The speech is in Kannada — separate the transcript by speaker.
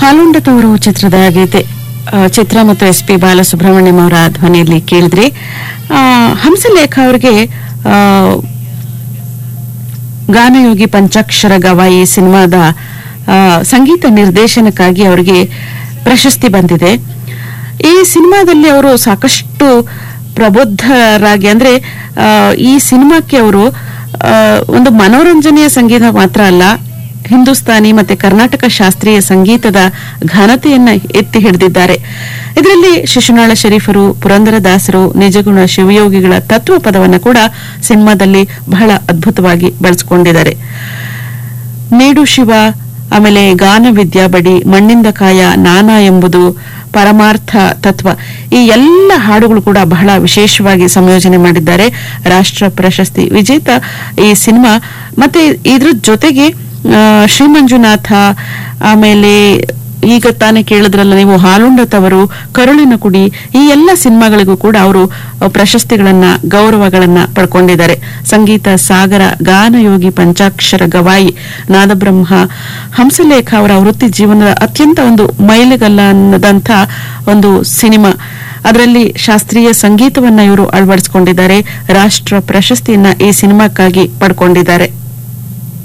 Speaker 1: ಹಾಲುಂಡತವರು ಚಿತ್ರದ ಗೀತೆ ಆ, ಚಿತ್ರ ಮತ್ತು ಎಸ್ ಪಿ ಬಾಲಸುಬ್ರಹ್ಮಣ್ಯಂ ಅವರ ಧ್ವನಿಯಲ್ಲಿ ಕೇಳಿದ್ರಿ ಆ, ಹಂಸಲೇಖ ಅವರಿಗೆ ಆ, ಗಾನಯೋಗಿ ಪಂಚಾಕ್ಷರ ಗವಾಯಿ ಸಿನಿಮಾದ ಆ, ಸಂಗೀತ ನಿರ್ದೇಶನಕ್ಕಾಗಿ ಅವರಿಗೆ ಪ್ರಶಸ್ತಿ ಬಂದಿದೆ ಈ ಸಿನಿಮಾದಲ್ಲಿ ಅವರು ಸಾಕಷ್ಟು ಪ್ರಬುದ್ಧರಾಗಿ ಅಂದ್ರೆ ಆ, ಈ ಸಿನಿಮಾಕ್ಕೆ ಅವರು ಆ, ಒಂದು ಮನೋರಂಜನೆಯ ಸಂಗೀತ ಮಾತ್ರ ಅಲ್ಲ ಹಿಂದೂಸ್ತಾನಿ ಮತ್ತೆ ಕರ್ನಾಟಕ ಶಾಸ್ತ್ರೀಯ ಸಂಗೀತದ ಘನತೆಯನ್ನ ಎತ್ತಿ ಹಿಡಿದಿದ್ದಾರೆ ಇದರಲ್ಲಿ ಶಿಶುನಾಳ ಶರೀಫರು ಪುರಂದರದಾಸರು ನಿಜಗುಣ ಶಿವಯೋಗಿಗಳ ತತ್ವ ಪದವನ್ನು ಕೂಡ ಸಿನಿಮಾದಲ್ಲಿ ಬಹಳ ಅದ್ಭುತವಾಗಿ ಬಳಸಿಕೊಂಡಿದ್ದಾರೆ ನೀಡು ಶಿವ ಆಮೇಲೆ ಗಾನ ವಿದ್ಯಾ ಬಡಿ ಮಣ್ಣಿಂದ ಕಾಯ ನಾನಾ ಎಂಬುದು ಪರಮಾರ್ಥ ತತ್ವ ಈ ಎಲ್ಲ ಹಾಡುಗಳು ಕೂಡ ಬಹಳ ವಿಶೇಷವಾಗಿ ಸಂಯೋಜನೆ ಮಾಡಿದ್ದಾರೆ ರಾಷ್ಟ್ರ ಪ್ರಶಸ್ತಿ ವಿಜೇತ ಈ ಸಿನಿಮಾ ಮತ್ತೆ ಇದ್ರ ಜೊತೆಗೆ ಆ, ಶ್ರೀ ಮಂಜುನಾಥ ಆಮೇಲೆ ಈಗ ತಾನೇ ಕೇಳಿದ್ರಲ್ಲ ನೀವು ಹಾಲುಂಡತವರು ಕರುಳಿನ ಕುಡಿ ಈ ಎಲ್ಲ ಸಿನಿಮಾಗಳಿಗೂ ಕೂಡ ಅವರು ಪ್ರಶಸ್ತಿಗಳನ್ನ ಗೌರವಗಳನ್ನ ಪಡ್ಕೊಂಡಿದ್ದಾರೆ ಸಂಗೀತ ಸಾಗರ ಗಾನಯೋಗಿ ಪಂಚಾಕ್ಷರ ಗವಾಯಿ ನಾದಬ್ರಹ್ಮ ಹಂಸಲೇಖ ಅವರ ವೃತ್ತಿ ಜೀವನದ ಅತ್ಯಂತ ಒಂದು ಮೈಲಿಗಲ್ಲ ಅನ್ನದಂಥ ಒಂದು ಸಿನಿಮಾ ಅದರಲ್ಲಿ ಶಾಸ್ತ್ರೀಯ ಸಂಗೀತವನ್ನ ಇವರು ಅಳವಡಿಸಿಕೊಂಡಿದ್ದಾರೆ ರಾಷ್ಟ್ರ ಪ್ರಶಸ್ತಿಯನ್ನ ಈ ಸಿನಿಮಾಕ್ಕಾಗಿ ಪಡ್ಕೊಂಡಿದ್ದಾರೆ